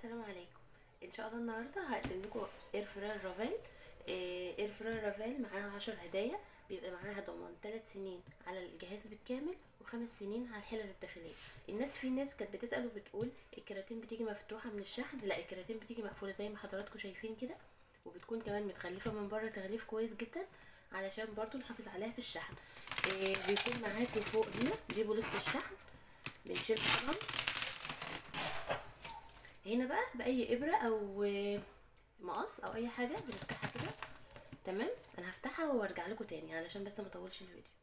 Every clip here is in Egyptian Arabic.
السلام عليكم ان شاء الله النهارده هقدم لكم اير فراير رافال اير فراير رافال معاها عشر هدايا بيبقى معاها ضمان 3 سنين على الجهاز بالكامل وخمس سنين على الحلل الداخليه الناس في ناس كانت بتسال وبتقول الكراتين بتيجي مفتوحه من الشحن لا الكراتين بتيجي مقفوله زي ما حضراتكم شايفين كده وبتكون كمان متغلفه من بره تغليف كويس جدا علشان برضو نحافظ عليها في الشحن إيه بيكون معاكم فوق هنا دي بوليسة الشحن بنشيل طبعا هنا بقى باي ابره او مقص او اي حاجه بنفتحها كده تمام انا هفتحها وارجع لكم تاني علشان بس ما اطولش الفيديو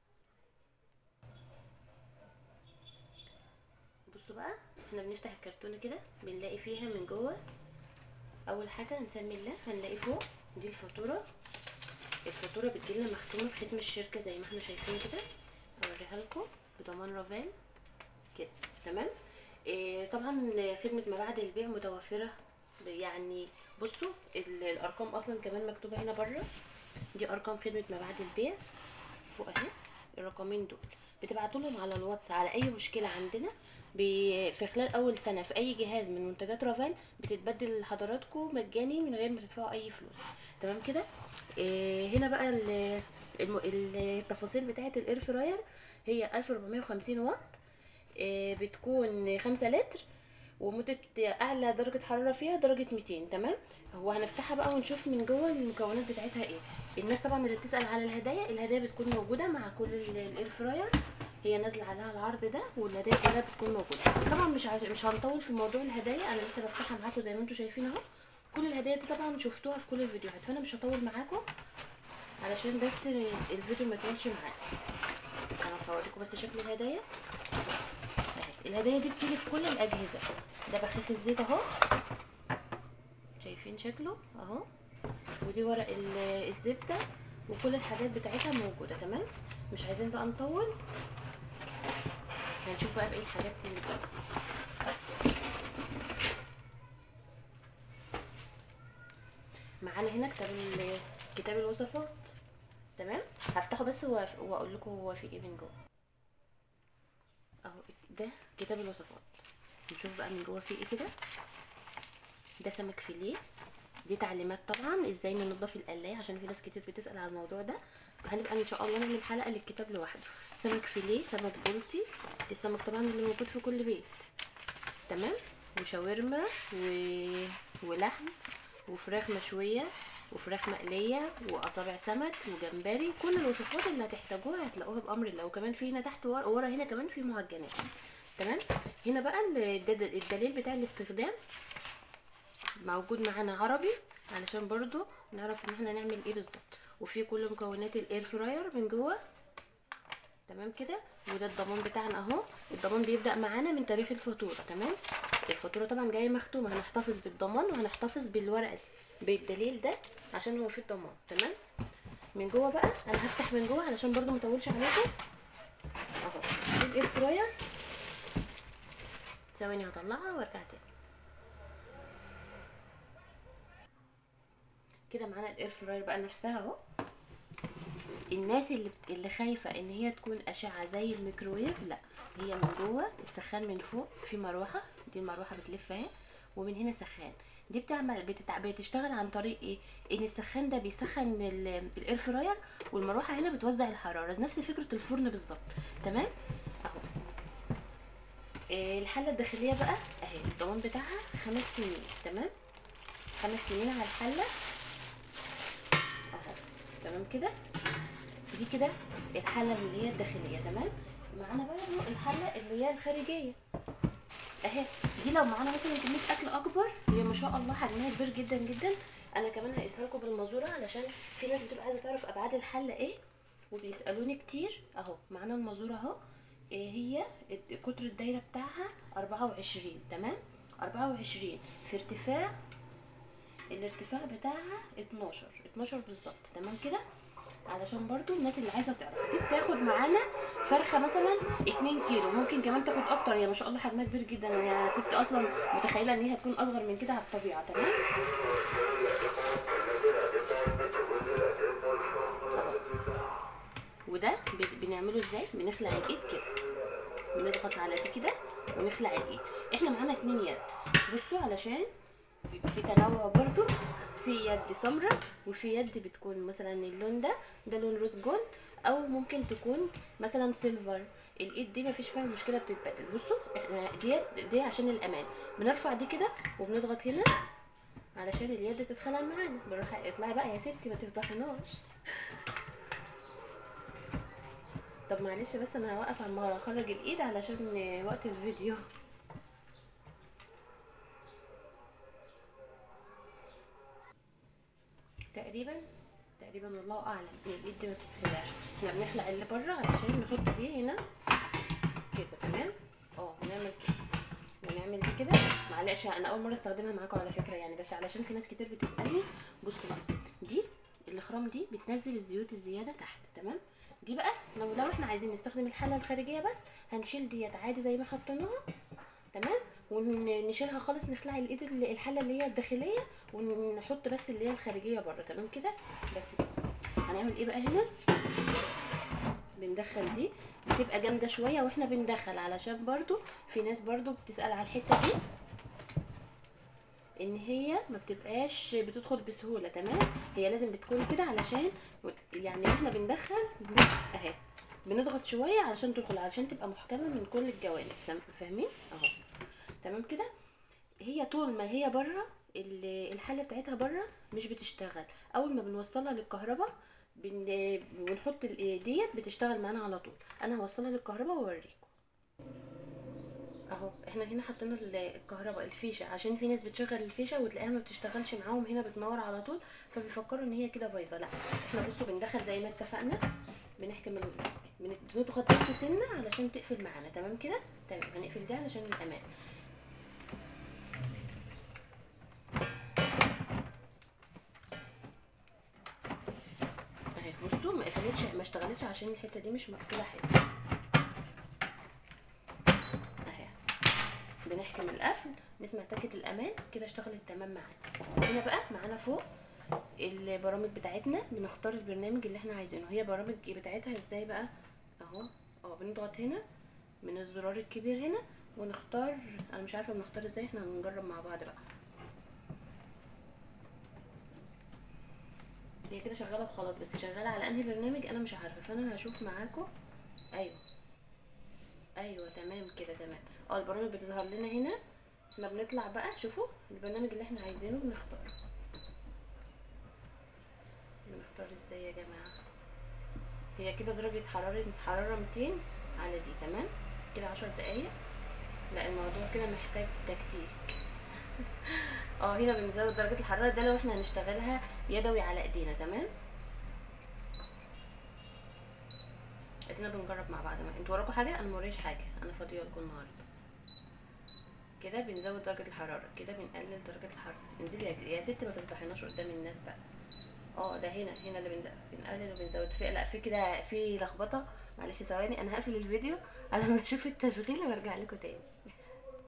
بصوا بقى احنا بنفتح الكرتونه كده بنلاقي فيها من جوه اول حاجه نسمي الله هنلاقي فوق دي الفاتوره الفاتوره بتجيلنا مختومه بختم الشركه زي ما احنا شايفين كده اوريها لكم بضمان رافال كده تمام إيه طبعا خدمه ما بعد البيع متوفره يعني بصوا الارقام اصلا كمان مكتوبه هنا بره دي ارقام خدمه ما بعد البيع فوق اهي الرقمين دول بتبعتوا لهم على الواتس على اي مشكله عندنا في خلال اول سنه في اي جهاز من منتجات رافال بتتبدل لحضراتكم مجاني من غير ما تدفعوا اي فلوس تمام كده إيه هنا بقى التفاصيل بتاعه الاير فراير هي 1450 واط إيه بتكون 5 لتر ومدة أعلى درجة حرارة فيها درجة 200 تمام هو هنفتحها بقى ونشوف من جوه المكونات بتاعتها ايه الناس طبعا اللي بتسأل على الهدايا الهدايا بتكون موجودة مع كل الاير فراير هي نازلة عليها العرض ده والهدايا كلها بتكون موجودة طبعا مش عش... مش هنطول في موضوع الهدايا انا لسه بفتحها معاكم زي ما انتم شايفين اهو كل الهدايا دي طبعا شفتوها في كل الفيديوهات فانا مش هطول معاكم علشان بس الفيديو ما يطولش معاكم انا هوريكم بس شكل الهدايا الهدايا دي بتيجي في كل الاجهزه ده بخاخ الزيت اهو شايفين شكله اهو ودي ورق الزبده وكل الحاجات بتاعتها موجوده تمام مش عايزين بقى نطول هنشوف بقى باقي الحاجات اللي بقى. معانا هنا كتاب كتاب الوصفات تمام هفتحه بس واقول لكم هو في ايه من جوه اهو ده كتاب الوصفات نشوف بقى من جوه فيه ايه كده ده سمك فيليه دي تعليمات طبعا ازاي ننضف القلايه عشان في ناس كتير بتسال على الموضوع ده وهنبقى ان شاء الله نعمل حلقه للكتاب لوحده سمك فيليه سمك بلطي السمك طبعا اللي موجود في كل بيت تمام وشاورما و... ولحم وفراخ مشويه وفراخ مقليه واصابع سمك وجمبري كل الوصفات اللي هتحتاجوها هتلاقوها بامر الله وكمان في هنا تحت ورا, ورا هنا كمان في معجنات تمام هنا بقى الدليل بتاع الاستخدام موجود معانا عربي علشان برضو نعرف ان احنا نعمل ايه بالظبط وفي كل مكونات الاير فراير من جوه تمام كده وده الضمان بتاعنا اهو الضمان بيبدا معانا من تاريخ الفاتوره تمام الفاتوره طبعا جايه مختومه هنحتفظ بالضمان وهنحتفظ بالورقه دي بالدليل ده عشان هو فيه الضمان تمام من جوه بقى انا هفتح من جوه علشان برضو مطولش عليكم اهو دي الاير فراير ثواني هطلعها وارجع تاني كده معانا الاير فراير بقى نفسها اهو الناس اللي بت... اللي خايفه ان هي تكون اشعه زي الميكرويف لا هي من جوه السخان من فوق في مروحه دي المروحه بتلف اهي ومن هنا سخان دي بتعمل بتتع... بتشتغل عن طريق ايه ان السخان ده بيسخن الاير فراير والمروحه هنا بتوزع الحراره نفس فكره الفرن بالظبط تمام اهو إيه الحله الداخليه بقى اهي الضمان بتاعها خمس سنين تمام خمس سنين على الحله اهو تمام كده دي كده الحله اللي هي الداخليه تمام معانا بقى الحله اللي هي الخارجيه اهي دي لو معانا مثلا كميه اكل اكبر هي ما شاء الله حجمها كبير جدا جدا انا كمان هقيسها لكم بالمزوره علشان في ناس بتبقى عايزه تعرف ابعاد الحله ايه وبيسالوني كتير اهو معانا المزوره اهو إيه هي قطر الدايره بتاعها 24 تمام 24 في ارتفاع الارتفاع بتاعها 12 12 بالظبط تمام كده علشان برضو الناس اللي عايزه تعرف دي بتاخد معانا فرخه مثلا 2 كيلو ممكن كمان تاخد اكتر هي ما شاء الله حجمها كبير جدا انا كنت اصلا متخيله ان هي هتكون اصغر من كده على الطبيعه تمام وده بنعمله ازاي بنخلع الايد كده بنضغط على دي كده ونخلع الايد احنا معانا اتنين يد بصوا علشان بيبقى في تنوع برضو في يد سمراء وفي يد بتكون مثلا اللون ده ده لون روز جولد او ممكن تكون مثلا سيلفر الايد دي مفيش فيها مشكله بتتبدل بصوا احنا ديت دي عشان الامان بنرفع دي كده وبنضغط هنا علشان اليد تتخلع معانا بنروح اطلعي بقى يا ستي ما تفضحناش طب معلش بس انا هوقف عما اخرج الايد علشان وقت الفيديو تقريبا تقريبا والله اعلم ان الايد دي ما تتخلعش احنا بنخلع اللي بره علشان نحط دي هنا كده تمام اه نعمل كده ونعمل دي كده معلش انا اول مره استخدمها معاكم على فكره يعني بس علشان في ناس كتير بتسالني بصوا بقى دي الاخرام دي بتنزل الزيوت الزياده تحت تمام دي بقى لو لو احنا عايزين نستخدم الحله الخارجيه بس هنشيل ديت عادي زي ما حطيناها تمام ونشيلها خالص نخلع الايد الحله اللي هي الداخليه ونحط بس اللي هي الخارجيه بره تمام كده بس كده هنعمل ايه بقى هنا بندخل دي بتبقى جامده شويه واحنا بندخل علشان برضو في ناس برضو بتسال على الحته دي ان هي ما بتبقاش بتدخل بسهوله تمام هي لازم بتكون كده علشان يعني واحنا بندخل اهي بنضغط شويه علشان تدخل علشان تبقى محكمه من كل الجوانب فاهمين اهو تمام كده هي طول ما هي بره الحله بتاعتها بره مش بتشتغل اول ما بنوصلها للكهرباء بن... بنحط ديت بتشتغل معانا على طول انا هوصلها للكهرباء واوريكم اهو احنا هنا حطينا الكهرباء الفيشه عشان في ناس بتشغل الفيشه وتلاقيها ما بتشتغلش معاهم هنا بتنور على طول فبيفكروا ان هي كده بايظه لا احنا بصوا بندخل زي ما اتفقنا بنحكم ال... بنضغط بس سنه علشان تقفل معانا تمام كده تمام هنقفل دي علشان الامان اهي بصوا ما قفلتش ما اشتغلتش عشان الحته دي مش مقفوله حلو اهي بنحكم القفل نسمع تكه الامان كده اشتغلت تمام معانا هنا بقى معانا فوق البرامج بتاعتنا بنختار البرنامج اللي احنا عايزينه هي برامج بتاعتها ازاي بقى اهو اه بنضغط هنا من الزرار الكبير هنا ونختار انا مش عارفه بنختار ازاي احنا هنجرب مع بعض بقى هي كده شغاله وخلاص بس شغاله على انهي برنامج انا مش عارفه فانا هشوف معاكم ايوه ايوه تمام كده تمام اه البرامج بتظهر لنا هنا احنا بنطلع بقى شوفوا البرنامج اللي احنا عايزينه بنختاره بنختار ازاي يا جماعه هي كده درجه حراره حراره 200 على دي تمام كده عشر دقايق لا الموضوع كده محتاج تكتيك اه هنا بنزود درجة الحرارة ده لو احنا هنشتغلها يدوي على ايدينا تمام ادينا بنجرب مع بعض انتوا وراكم حاجة انا موريش حاجة انا فاضية لكم النهاردة كده بنزود درجة الحرارة كده بنقلل درجة الحرارة انزلي يا, يا ست ما تفضحيناش قدام الناس بقى اه ده هنا هنا اللي بنقلل وبنزود في لا في كده في لخبطة معلش ثواني انا هقفل الفيديو على ما اشوف التشغيل وارجع لكم تاني